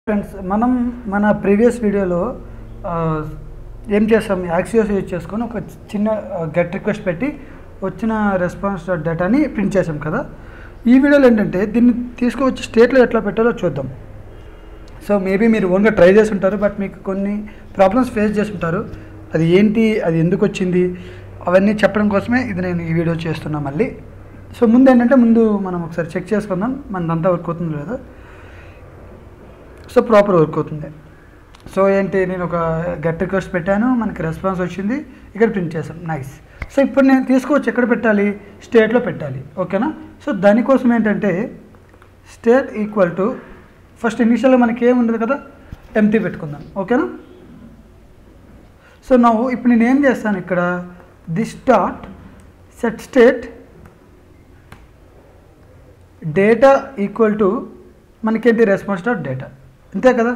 friends మనం మన previous వీడియోలో ఆ, ఏం చేసాం యాక్సియోస్ యూజ్ చేసుకొని ఒక చిన్న గెట్ రిక్వెస్ట్ పెట్టి వచ్చిన రెస్పాన్స్ డేటాని ప్రింట్ చేసాం కదా ఈ వీడియోలో ఏంటంటే దీన్ని తీసుకువచ్చి స్టేట్లో ఎట్లా పెట్టాలో చూద్దాం సో మేబీ మీరు ఓన్గా ట్రై చేసి ఉంటారు బట్ మీకు కొన్ని ప్రాబ్లమ్స్ ఫేస్ చేసి ఉంటారు అది ఏంటి అది ఎందుకు వచ్చింది అవన్నీ చెప్పడం కోసమే ఇది నేను ఈ వీడియో చేస్తున్నా మళ్ళీ సో ముందు ఏంటంటే ముందు మనం ఒకసారి చెక్ చేసుకుందాం మనదంతా వర్క్ అవుతుందో లేదో సో ప్రాపర్ వర్క్ అవుతుంది సో ఏంటి నేను ఒక గెట్ రిక్వెస్ట్ పెట్టాను మనకి రెస్పాన్స్ వచ్చింది ఇక్కడ ప్రింట్ చేసాం నైస్ సో ఇప్పుడు నేను తీసుకొచ్చి ఎక్కడ పెట్టాలి స్టేట్లో పెట్టాలి ఓకేనా సో దానికోసం ఏంటంటే స్టేట్ ఈక్వల్ టు ఫస్ట్ ఇనిషియల్గా మనకి ఏం ఉండదు కదా ఎంటీ పెట్టుకుందాం ఓకేనా సో నా ఇప్పుడు నేను ఏం చేస్తాను ఇక్కడ this dot set state data equal to మనకేంటి రెస్పాన్స్ డాట్ డేటా అంతే కదా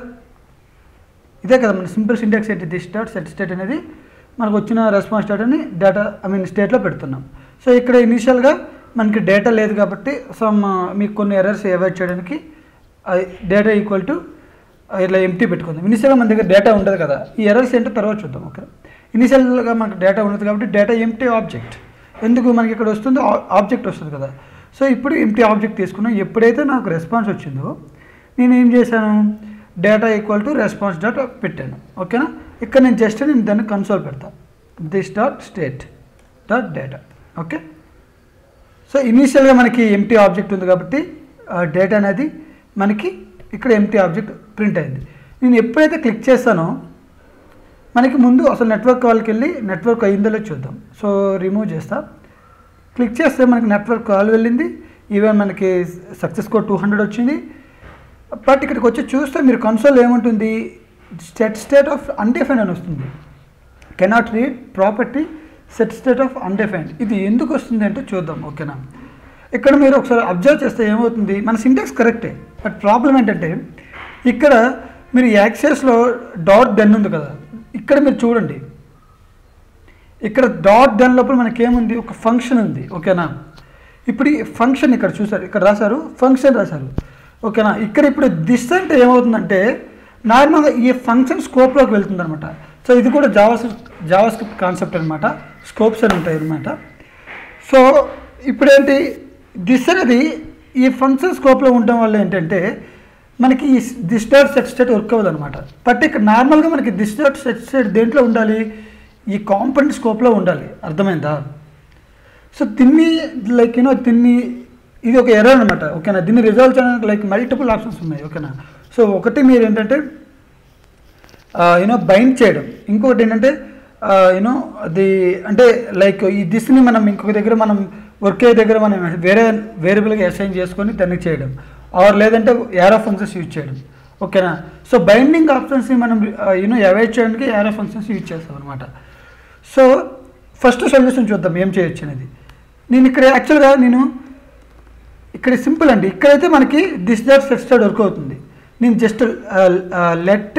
ఇదే కదా మన సింపుల్ సింటాక్స్ ఏంటి దిస్ డాట్ సెట్ స్టేట్ అనేది మనకు వచ్చిన రెస్పాన్స్ డాట్ అని డేటా ఐ మీన్ స్టేట్లో పెడుతున్నాం సో ఇక్కడ ఇనీషియల్గా మనకి డేటా లేదు కాబట్టి సమ్ మీకు కొన్ని ఎర్రర్స్ అవాయిడ్ చేయడానికి డేటా ఈక్వల్ టు ఇట్లా ఎంటీ పెట్టుకుందాం ఇనిషియల్గా మన దగ్గర డేటా ఉండదు కదా ఈ ఎర్రర్స్ ఏంటో తర్వాత చూద్దాం ఓకే ఇనిషియల్గా మనకు డేటా ఉండదు కాబట్టి డేటా ఎంటీ ఆబ్జెక్ట్ ఎందుకు మనకి ఇక్కడ వస్తుందో ఆబ్జెక్ట్ వస్తుంది కదా సో ఇప్పుడు ఎంటీ ఆబ్జెక్ట్ తీసుకున్నాం ఎప్పుడైతే నాకు రెస్పాన్స్ వచ్చిందో నేను ఏం చేశాను data equal to response dot పెట్టాను ఓకేనా ఇక్కడ నేను జస్ట్ నేను దాన్ని కన్సోల్ పెడతా this dot state dot data okay so ఇనీషియల్గా మనకి ఎంటీ ఆబ్జెక్ట్ ఉంది కాబట్టి డేటా అనేది మనకి ఇక్కడ ఎంటీ ఆబ్జెక్ట్ ప్రింట్ అయింది నేను ఎప్పుడైతే క్లిక్ చేస్తానో మనకి ముందు అసలు నెట్వర్క్ కాల్కి వెళ్ళి నెట్వర్క్ అయిందో లేదో చూద్దాం సో రిమూవ్ చేస్తా క్లిక్ చేస్తే మనకి నెట్వర్క్ కాల్ వెళ్ళింది ఈవెన్ మనకి సక్సెస్ కోడ్ టూ హండ్రెడ్ వచ్చింది బట్ ఇక్కడికి వచ్చి చూస్తే మీరు కన్సోల్ ఏముంటుంది సెట్ స్టేట్ ఆఫ్ అన్డిఫైన్ అని వస్తుంది cannot read property set state of undefined ఇది ఎందుకు వస్తుంది అంటే చూద్దాం ఓకేనా ఇక్కడ మీరు ఒకసారి అబ్జర్వ్ చేస్తే ఏమవుతుంది మన సింటాక్స్ కరెక్టే బట్ ప్రాబ్లం ఏంటంటే ఇక్కడ మీరు యాక్సెస్లో డాట్ డెన్ ఉంది కదా ఇక్కడ మీరు చూడండి ఇక్కడ డాట్ డెన్ లోపల మనకేముంది ఒక ఫంక్షన్ ఉంది ఓకేనా ఇప్పుడు ఈ ఫంక్షన్ ఇక్కడ చూసారు ఇక్కడ రాశారు ఫంక్షన్ రాశారు ఓకేనా ఇక్కడ ఇప్పుడు దిస్ అంటే ఏమవుతుందంటే నార్మల్గా ఈ ఫంక్షన్ స్కోప్లోకి వెళ్తుంది అనమాట సో ఇది కూడా జావా జావా స్క్రిప్ట్ కాన్సెప్ట్ అనమాట స్కోప్స్ అని ఉంటాయి అనమాట సో ఇప్పుడేంటి దిస్ అనేది ఈ ఫంక్షన్ స్కోప్లో ఉండడం వల్ల ఏంటంటే మనకి ఈ this dot set state work అవ్వదు అనమాట బట్ ఇక్కడ నార్మల్గా మనకి దిస్ డాట్ సెట్ స్టేట్ దేంట్లో ఉండాలి ఈ కాంపౌండ్ స్కోప్లో ఉండాలి అర్థమైందా సో దీన్ని లైక్ యూనో దీన్ని ఇది ఒక ఎర్రర్ అనమాట ఓకేనా దీన్ని రిజాల్వ్ చేయడానికి లైక్ మల్టిపుల్ ఆప్షన్స్ ఉన్నాయి ఓకేనా సో ఒకటి మీరు ఏంటంటే యూనో బైండ్ చేయడం ఇంకొకటి ఏంటంటే యూనో అది అంటే లైక్ ఈ దిస్ని మనం ఇంకొక దగ్గర మనం వర్క్ అయ్యే దగ్గర మనం వేరే వేరియబుల్గా అసైన్ చేసుకొని దాన్ని చేయడం ఆర్ లేదంటే యారో ఫంక్షన్స్ యూజ్ చేయడం ఓకేనా సో బైండింగ్ ఆప్షన్స్ని మనం యూనో అవాయిడ్ చేయడానికి యారో ఫంక్షన్స్ యూజ్ చేస్తాం అనమాట సో ఫస్ట్ సొల్యూషన్ చూద్దాం ఏం చేయొచ్చు అనేది నేను ఇక్కడ యాక్చువల్గా నేను ఇక్కడ సింపుల్ అండి ఇక్కడైతే మనకి this dot set start work అవుతుంది నేను జస్ట్ లెట్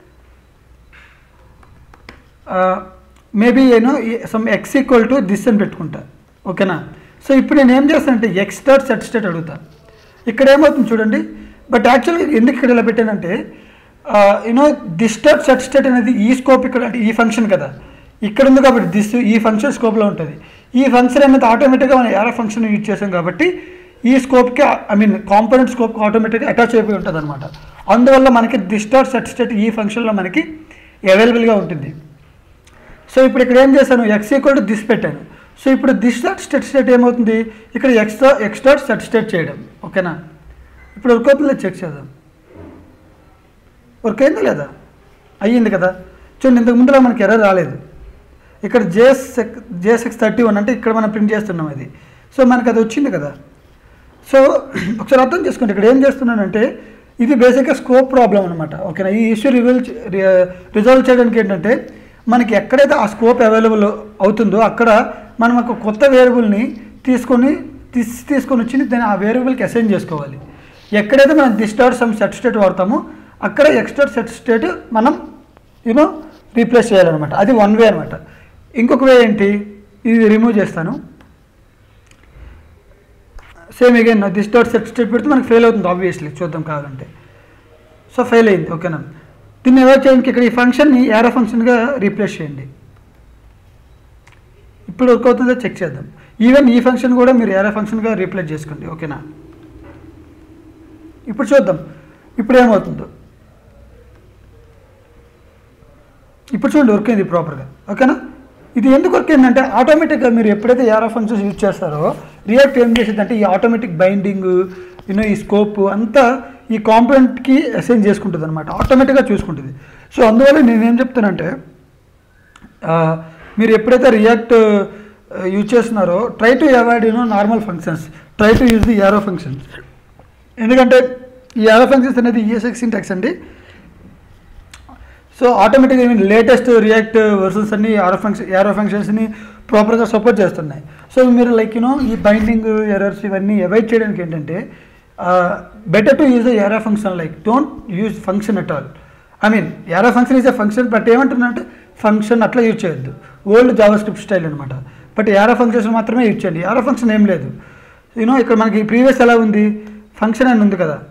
మేబీ నేను some X equal to this అని పెట్టుకుంటా ఓకేనా సో ఇప్పుడు నేను ఏం చేస్తానంటే ఎక్స్ డాట్ సెట్ స్టేట్ అడుగుతా ఇక్కడ ఏమవుతుంది చూడండి బట్ యాక్చువల్గా ఎందుకు ఇక్కడ ఇలా పెట్టానంటే you know this dot set state అనేది ఈ స్కోప్ ఇక్కడ అంటే ఈ ఫంక్షన్ కదా ఇక్కడ ఉంది కాబట్టి దిస్ ఈ ఫంక్షన్ స్కోప్లో ఉంటుంది ఈ ఫంక్షన్ అనేది ఆటోమేటిక్గా మనం ఏరో ఫంక్షన్ యూజ్ చేసాం కాబట్టి ఈ స్కోప్కి ఐ మీన్ కాంపోనెంట్ స్కోప్కి ఆటోమేటిక్గా అటాచ్ అయిపోయి ఉంటుంది అనమాట అందువల్ల మనకి దిస్ డాట్ సెట్ స్టేట్ ఈ ఫంక్షన్లో మనకి అవైలబుల్గా ఉంటుంది సో ఇప్పుడు ఇక్కడ ఏం చేశాను ఎక్స్ ఈక్వల్ టు దిస్ పెట్టాను సో ఇప్పుడు దిస్ డాట్ స్టెట్ స్టేట్ ఏమవుతుంది ఇక్కడ X X dot set state చేయడం ఓకేనా ఇప్పుడు వర్క్ అవుతుందో చెక్ చేద్దాం వర్క్ అయిందా లేదా అయ్యింది కదా చూడండి ఇంతకు ముందులో మనకి ఎర్ర రాలేదు ఇక్కడ జేఎస్ జేఎస్ఎక్స్ థర్టీ వన్ అంటే ఇక్కడ మనం ప్రింట్ చేస్తున్నాం అది సో మనకి అది వచ్చింది కదా సో ఒకసారి అర్థం చేసుకోండి ఇక్కడ ఏం చేస్తున్నానంటే ఇది బేసిక్గా స్కోప్ ప్రాబ్లం అనమాట ఓకేనా ఈ ఇష్యూ రివీల్ రిజాల్వ్ చేయడానికి ఏంటంటే మనకి ఎక్కడైతే ఆ స్కోప్ అవైలబుల్ అవుతుందో అక్కడ మనం ఒక కొత్త వేరియబుల్ని తీసుకొని తీసి తీసుకొని వచ్చి దాన్ని ఆ వేరియబుల్కి అసైన్ చేసుకోవాలి ఎక్కడైతే మనం this dot some set state వాడతామో అక్కడ ఎక్స్ డాట్ సెట్ స్టేట్ మనం యూనో రీప్లేస్ చేయాలన్నమాట అది వన్ వే అనమాట ఇంకొక వే ఏంటి ఇది రిమూవ్ చేస్తాను same again this dot set state పెడితే మనకి ఫెయిల్ అవుతుంది ఆబ్వియస్లీ చూద్దాం కావాలంటే సో ఫెయిల్ అయింది ఓకేనా దీన్ని ఎవరు చేయడానికి ఇక్కడ ఈ ఫంక్షన్ని యారో ఫంక్షన్గా రీప్లేస్ చేయండి ఇప్పుడు వర్క్ అవుతుందో చెక్ చేద్దాం ఈవెన్ ఈ ఫంక్షన్ కూడా మీరు యారో ఫంక్షన్గా రీప్లేస్ చేసుకోండి ఓకేనా ఇప్పుడు చూద్దాం ఇప్పుడు ఏమవుతుందో ఇప్పుడు చూడండి వర్క్ అయింది ప్రాపర్గా ఓకేనా ఇది ఎందుకు వర్క్ అయిందంటే ఆటోమేటిక్గా మీరు ఎప్పుడైతే యారో ఫంక్షన్స్ యూజ్ చేస్తారో రియాక్ట్ ఏం చేసేదంటే ఈ ఆటోమేటిక్ బైండింగ్ యూనో ఈ స్కోప్ అంతా ఈ కాంపోనెంట్కి అసైన్ చేసుకుంటుంది అనమాట ఆటోమేటిక్గా చూసుకుంటుంది సో అందువల్ల నేనేం చెప్తానంటే ఆ, మీరు ఎప్పుడైతే రియాక్ట్ యూజ్ చేస్తున్నారో try to avoid you know normal functions try to use the arrow functions ఎందుకంటే ఈ యారో ఫంక్షన్స్ అనేది ఈఎస్ఎక్స్ సింటాక్స్ అండి సో ఆటోమేటిక్గా ఈవెన్ లేటెస్ట్ రియాక్ట్ వర్సన్స్ అన్ని యారో ఫంక్షన్ యారో ఫంక్షన్స్ని ప్రాపర్గా సపోర్ట్ చేస్తున్నాయి సో మీరు లైక్ యూనో ఈ బైండింగ్ ఎర్రర్స్ ఇవన్నీ అవాయిడ్ చేయడానికి ఏంటంటే better to use the arrow function like don't use function at all I mean arrow function is a function but ఏమంటున్నారంటే ఫంక్షన్ అట్లా యూజ్ చేయొద్దు ఓల్డ్ జావా స్క్రిప్ట్ స్టైల్ అనమాట but arrow functions మాత్రమే use చేయండి arrow function ఏం లేదు you know ఇక్కడ మనకి ప్రీవియస్ ఎలా ఉంది ఫంక్షన్ అని ఉంది కదా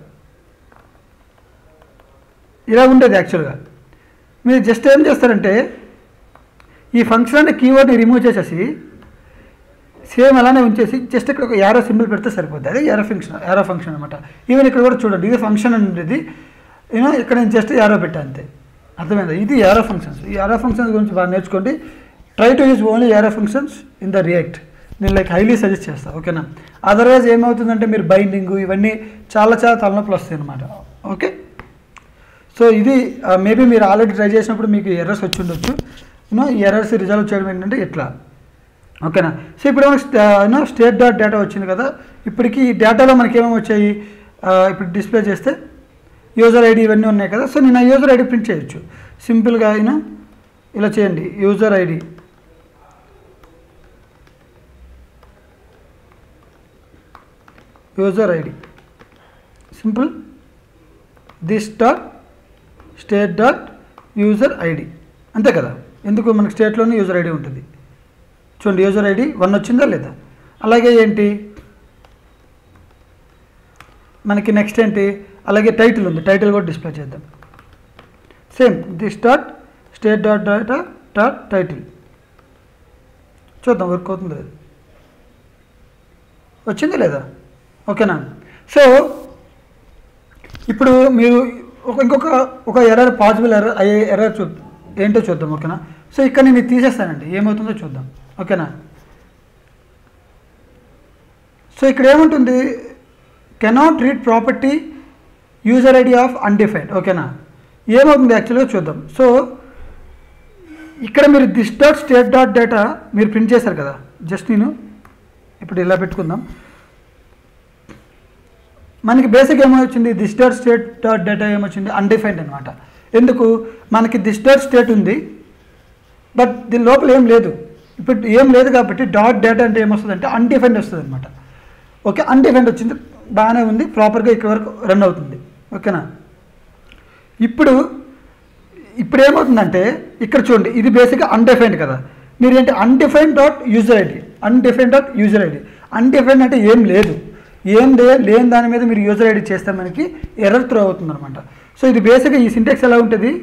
ఇలా ఉండేది యాక్చువల్గా మీరు జస్ట్ ఏం చేస్తారంటే ఈ ఫంక్షన్ అనే కీవర్డ్ని రిమూవ్ చేసేసి సేమ్ అలానే ఉంచేసి జస్ట్ ఇక్కడ ఒక యారో సింబల్ పెడితే సరిపోద్ది అదే యారో ఫంక్షన్ యారో ఫంక్షన్ అనమాట ఈవెన్ ఇక్కడ కూడా చూడండి ఇది ఫంక్షన్ అని ఉండేది యూనో ఇక్కడ నేను జస్ట్ యారో పెట్టా అంతే అర్థమైందా ఇది యారో ఫంక్షన్స్ ఈ యారో ఫంక్షన్స్ గురించి బాగా నేర్చుకోండి try to use only arrow functions in the react నేను లైక్ హైలీ సజెస్ట్ చేస్తాను ఓకేనా అదర్వైజ్ ఏమవుతుందంటే మీరు బైండింగ్ ఇవన్నీ చాలా చాలా తలనొప్పులు వస్తాయి అనమాట ఓకే సో ఇది మేబీ మీరు ఆల్రెడీ ట్రై చేసినప్పుడు మీకు ఎర్రర్స్ వచ్చి ఉండొచ్చు యూనో ఈ ఎర్రర్స్ రిజాల్వ్ చేయడం ఏంటంటే ఇట్లా ఓకేనా సో ఇప్పుడు యూనో స్టేట్ డాట్ డేటా వచ్చింది కదా ఇప్పటికి ఈ డేటాలో మనకి ఏమేమి వచ్చాయి ఆ, ఇప్పుడు డిస్ప్లే చేస్తే యూజర్ ఐడి ఇవన్నీ ఉన్నాయి కదా సో నేను ఆ యూజర్ ఐడి ప్రింట్ చేయొచ్చు సింపుల్గా యూనో ఇలా చేయండి user ID user ID simple this dot state dot user ID అంతే కదా ఎందుకు మనకి స్టేట్లోనే యూజర్ ఐడి ఉంటుంది చూడండి యూజర్ ఐడి వన్ వచ్చిందా లేదా అలాగే ఏంటి మనకి నెక్స్ట్ ఏంటి అలాగే టైటిల్ ఉంది టైటిల్ కూడా డిస్ప్లే చేద్దాం same this dot state dot data dot title చూద్దాం వర్క్ అవుతుంది లేదు వచ్చిందా లేదా ఓకేనా సో ఇప్పుడు మీరు ఒక ఇంకొక ఒక ఎర్రర్ పాసిబుల్ ఎర్రర్ అయ్యే ఎర్రర్ చూ ఏంటో చూద్దాం ఓకేనా సో ఇక్కడ నేను ఇది తీసేస్తానండి ఏమవుతుందో చూద్దాం ఓకేనా సో ఇక్కడ ఏముంటుంది cannot read property user ID of undefined ఓకేనా ఏమవుతుంది యాక్చువల్గా చూద్దాం సో ఇక్కడ మీరు this dot state dot data మీరు ప్రింట్ చేశారు కదా జస్ట్ నేను ఇప్పుడు ఇలా పెట్టుకుందాం మనకి బేసిక్ ఏమొచ్చింది this dot state dot data ఏమొచ్చింది అన్డిఫైన్డ్ అనమాట ఎందుకు మనకి దిస్ డాట్ స్టేట్ ఉంది బట్ దీని లోపల ఏం లేదు ఇప్పుడు ఏం లేదు కాబట్టి డాట్ డేటా అంటే ఏమొస్తుంది అంటే అన్డిఫైన్డ్ వస్తుంది అనమాట ఓకే అన్డిఫైన్డ్ వచ్చింది బాగానే ఉంది ప్రాపర్గా ఇక్కడ వరకు రన్ అవుతుంది ఓకేనా ఇప్పుడు ఇప్పుడు ఏమవుతుందంటే ఇక్కడ చూడండి ఇది బేసిక్గా అన్డిఫైన్డ్ కదా మీరు ఏంటి undefined dot user ID undefined dot user ID undefined అంటే ఏం లేదు ఏం లే లేని దాని మీద మీరు యూజర్ ఐడి చేస్తే మనకి ఎర్రర్ త్రో అవుతుంది అనమాట సో ఇది బేసిక్గా ఈ సింటెక్స్ ఎలా ఉంటుంది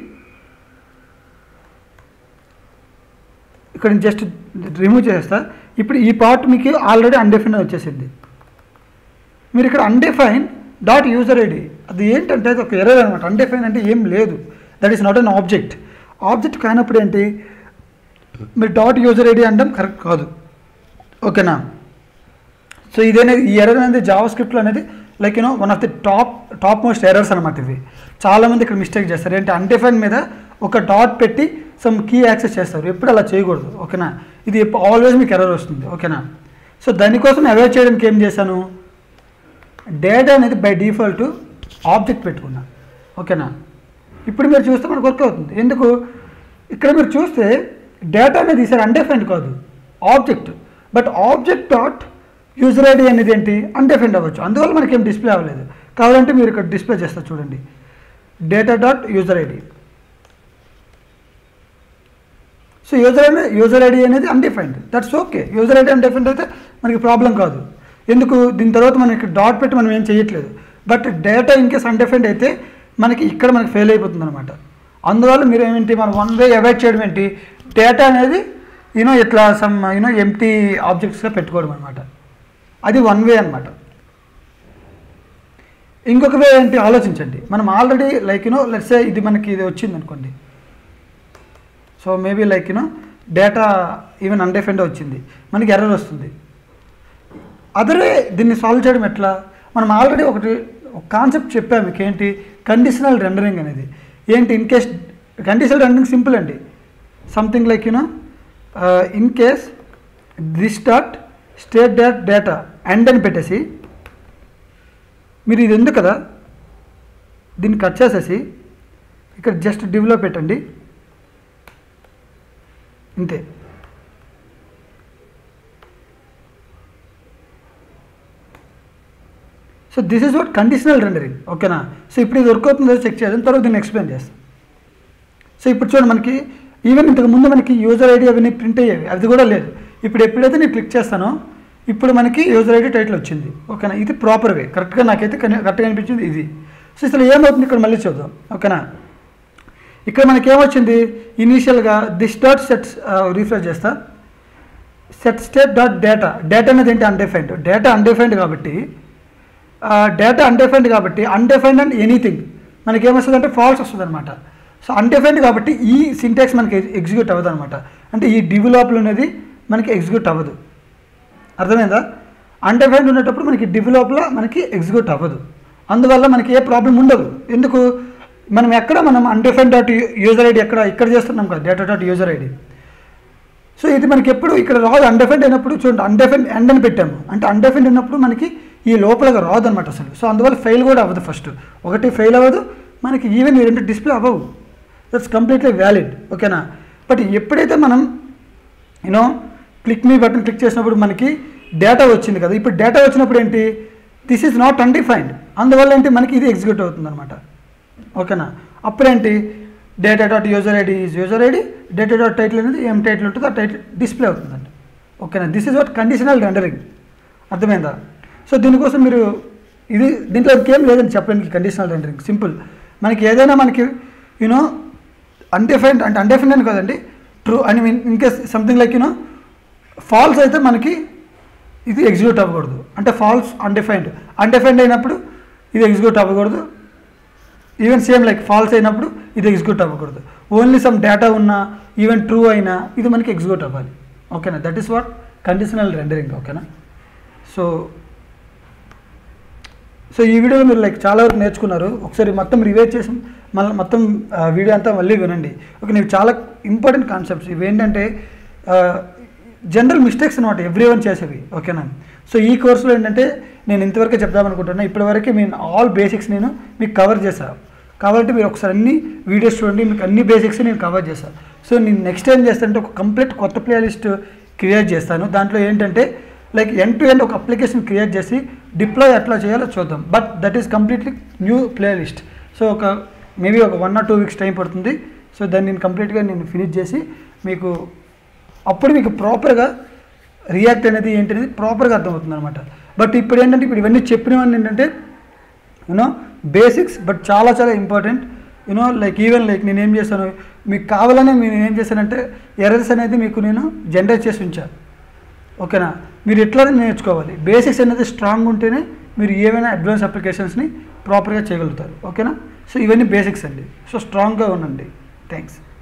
ఇక్కడ జస్ట్ రిమూవ్ చేస్తా ఇప్పుడు ఈ పార్ట్ మీకు ఆల్రెడీ అన్డిఫైన్ వచ్చేసింది మీరు ఇక్కడ అన్డిఫైన్ డాట్ యూజర్ ఐడి అది ఏంటంటే అది ఒక ఎర్రర్ అనమాట అన్డిఫైన్ అంటే ఏం లేదు that is not an object object కానప్పుడు ఏంటి మీరు డాట్ యూజర్ ఐడి అనడం కరెక్ట్ కాదు ఓకేనా సో ఇదేనేది ఈ ఎర్రర్ అనేది జావా స్క్రిప్ట్లో అనేది like you know one of the top top most errors అనమాట ఇవి చాలామంది ఇక్కడ మిస్టేక్ చేస్తారు ఏంటి అన్డిఫైన్ మీద ఒక డాట్ పెట్టి సమ్ కీ యాక్సెస్ చేస్తారు ఎప్పుడు అలా చేయకూడదు ఓకేనా ఇది ఆల్వేస్ మీకు ఎర్రర్ వస్తుంది ఓకేనా సో దానికోసం అవాయిడ్ చేయడానికి ఏం చేశాను డేటా అనేది బై డిఫాల్ట్ ఆబ్జెక్ట్ పెట్టుకున్నా ఓకేనా ఇప్పుడు మీరు చూస్తే మనకు వర్క్ అవుతుంది ఎందుకు ఇక్కడ మీరు చూస్తే డేటా అనేది ఈసారి అన్డిఫైన్డ్ కాదు object but object dot user ID అనేది ఏంటి అన్డిఫైన్డ్ అవ్వచ్చు అందువల్ల మనకి ఏం డిస్ప్లే అవ్వలేదు కావాలంటే మీరు ఇక్కడ డిస్ప్లే చేస్తారు చూడండి data dot user ID so user ID user ID అనేది undefined that's okay user ID undefined అయితే మనకి ప్రాబ్లం కాదు ఎందుకు దీని తర్వాత మనం ఇక్కడ డాట్ పెట్టి మనం ఏం చేయట్లేదు but data in case undefined అయితే మనకి ఇక్కడ మనకి ఫెయిల్ అయిపోతుంది అనమాట అందువల్ల మీరు ఏమిటి మనం వన్ వే అవాయిడ్ చేయడం ఏంటి డేటా అనేది యూనో ఇట్లా సమ్ యూనో ఎంటీ ఆబ్జెక్ట్స్గా పెట్టుకోవడం అనమాట అది వన్ వే అనమాట ఇంకొక వే ఏంటి ఆలోచించండి మనం ఆల్రెడీ లైక్ యూనో లెట్స్ ఇది మనకి ఇది వచ్చింది అనుకోండి so maybe like you know data even undefined వచ్చింది మనకి ఎర్రర్ వస్తుంది అదరే దీన్ని సాల్వ్ చేయడం ఎట్లా మనం ఆల్రెడీ ఒకటి ఒక కాన్సెప్ట్ చెప్పాము మీకు ఏంటి కండిషనల్ రెండరింగ్ అనేది ఏంటి in case conditional rendering simple అండి something like you know in case this dot state dot data and అని పెట్టేసి మీరు ఇది ఉంది కదా దీన్ని కట్ చేసేసి ఇక్కడ జస్ట్ డివ్లో పెట్టండి ఇంతే so this is what conditional rendering ఓకేనా సో ఇప్పుడు ఇది వర్క్ అవుతుందో చెక్ చేయాలి తర్వాత దీన్ని ఎక్స్ప్లెయిన్ చేస్తాం సో ఇప్పుడు చూడండి మనకి ఈవెన్ ఇంతకు ముందు మనకి యూజర్ ఐడి అవన్నీ ప్రింట్ అయ్యేవి అది కూడా లేదు ఇప్పుడు ఎప్పుడైతే నేను క్లిక్ చేస్తానో ఇప్పుడు మనకి యూజర్ ఐడి టైటిల్ వచ్చింది ఓకేనా ఇది ప్రాపర్ వే కరెక్ట్గా నాకైతే కని- కరెక్ట్గా అనిపించింది ఇది సో అసలు ఏమవుతుంది ఇక్కడ మళ్ళీ చూద్దాం ఓకేనా ఇక్కడ మనకి ఏమొచ్చింది ఇనీషియల్గా దిస్ డాట్ సెట్స్ రీఫ్రెష్ చేస్తా set state dot data data అనేది ఏంటి అన్డిఫైన్డ్ డేటా అన్డిఫైన్డ్ కాబట్టి డేటా అన్డిఫైన్డ్ కాబట్టి అన్డిఫైన్డ్ అండ్ ఎనీథింగ్ మనకి ఏమొస్తుంది అంటే ఫాల్స్ వస్తుంది అనమాట సో అన్డిఫైన్డ్ కాబట్టి ఈ సింటాక్స్ మనకి ఎగ్జిక్యూట్ అవ్వదు అనమాట అంటే ఈ డివలప్లు అనేది మనకి ఎగ్జిక్యూట్ అవ్వదు అర్థమైందా అన్డిఫైన్డ్ ఉండేటప్పుడు మనకి డివలప్లో మనకి ఎగ్జిక్యూట్ అవ్వదు అందువల్ల మనకి ఏ ప్రాబ్లం ఉండదు ఎందుకు మనం ఎక్కడ మనం అన్డిఫైన్డ్ డాట్ యూజర్ ఐడి ఎక్కడ ఇక్కడ చేస్తున్నాం కదా data dot user ID so ఇది మనకి ఎప్పుడు ఇక్కడ రాదు అన్డెఫైన్డ్ అయినప్పుడు చూడండి అన్డెఫైన్డ్ ఎండ్ అని పెట్టాము అంటే అన్డెఫైన్డ్ ఉన్నప్పుడు మనకి ఈ లోపలగా రాదు అనమాట అసలు సో అందువల్ల ఫెయిల్ కూడా అవ్వదు ఫస్ట్ ఒకటి ఫెయిల్ అవ్వదు మనకి ఈవెన్ ఈ రెండు డిస్ప్లే అవ్వవు దట్స్ కంప్లీట్లీ వ్యాలిడ్ ఓకేనా బట్ ఎప్పుడైతే మనం you know click me button click చేసినప్పుడు మనకి డేటా వచ్చింది కదా ఇప్పుడు డేటా వచ్చినప్పుడు ఏంటి దిస్ ఈజ్ నాట్ అన్డిఫైన్డ్ అందువల్ల ఏంటి మనకి ఇది ఎగ్జిక్యూట్ అవుతుంది అనమాట ఓకేనా అప్పుడేంటి data dot user ID is user ID data dot title అనేది ఏం టైటిల్ ఉంటుందో ఆ టైటిల్ డిస్ప్లే అవుతుందండి ఓకేనా this is what conditional rendering అర్థమైందా సో దీనికోసం మీరు ఇది దీంట్లో ఇంకేం లేదని చెప్పడానికి కండిషనల్ రెండరింగ్ సింపుల్ మనకి ఏదైనా మనకి యూనో అన్డిఫైన్డ్ అంటే అన్డిఫైన్డ్ అని కదండి ట్రూ అని mean in case something like you know false అయితే మనకి ఇది ఎగ్జిక్యూట్ అవ్వకూడదు అంటే ఫాల్స్ అన్డిఫైన్డ్ అన్డిఫైన్డ్ అయినప్పుడు ఇది ఎగ్జిక్యూట్ అవ్వకూడదు ఈవెన్ సేమ్ లైక్ ఫాల్స్ అయినప్పుడు ఇది ఎగ్జిక్యూట్ అవ్వకూడదు ఓన్లీ సమ్ డేటా ఉన్నా ఈవెన్ ట్రూ అయినా ఇది మనకి ఎగ్జిక్యూట్ అవ్వాలి ఓకేనా that is what conditional rendering ఓకేనా సో సో ఈ వీడియోలో మీరు లైక్ చాలా వరకు నేర్చుకున్నారు ఒకసారి మొత్తం రివైజ్ చేసి మళ్ళీ మొత్తం ఆ, వీడియో అంతా మళ్ళీ వినండి ఓకే నేను చాలా ఇంపార్టెంట్ కాన్సెప్ట్స్ ఇవి ఏంటంటే జనరల్ మిస్టేక్స్ అనమాట ఎవ్రీ వన్ చేసేవి ఓకేనా సో ఈ కోర్సులో ఏంటంటే నేను ఇంతవరకే చెప్దామనుకుంటున్నా ఇప్పటివరకు నేను ఆల్ బేసిక్స్ నేను మీకు కవర్ చేశాను కాబట్టి మీరు ఒకసారి అన్ని వీడియోస్ చూడండి మీకు అన్ని బేసిక్స్ నేను కవర్ చేశాను సో నేను నెక్స్ట్ ఏం చేస్తానంటే ఒక కంప్లీట్ కొత్త ప్లేలిస్ట్ క్రియేట్ చేస్తాను దాంట్లో ఏంటంటే లైక్ ఎండ్ టు ఎండ్ ఒక అప్లికేషన్ క్రియేట్ చేసి డిప్లాయ్ ఎట్లా చేయాలో చూద్దాం but that is completely new playlist so ఒక మేబీ ఒక one or two weeks time పడుతుంది సో దాన్ని నేను కంప్లీట్గా నేను ఫినిష్ చేసి మీకు అప్పుడు మీకు ప్రాపర్గా రియాక్ట్ అనేది ఏంటనేది ప్రాపర్గా అర్థమవుతుంది అనమాట బట్ ఇప్పుడు ఏంటంటే ఇప్పుడు ఇవన్నీ చెప్పినవన్నీ ఏంటంటే యూనో బేసిక్స్ బట్ చాలా చాలా important you know like even like నేను ఏం చేశాను మీకు కావాలనే నేను ఏం చేశానంటే ఎర్రర్స్ అనేది మీకు నేను జనరేట్ చేసి ఉంచాను ఓకేనా మీరు ఎట్లా నేర్చుకోవాలి బేసిక్స్ అనేది స్ట్రాంగ్ ఉంటేనే మీరు ఏవైనా అడ్వాన్స్ అప్లికేషన్స్ని ప్రాపర్గా చేయగలుగుతారు ఓకేనా సో ఇవన్నీ బేసిక్స్ అండి సో స్ట్రాంగ్గా ఉండండి థ్యాంక్స్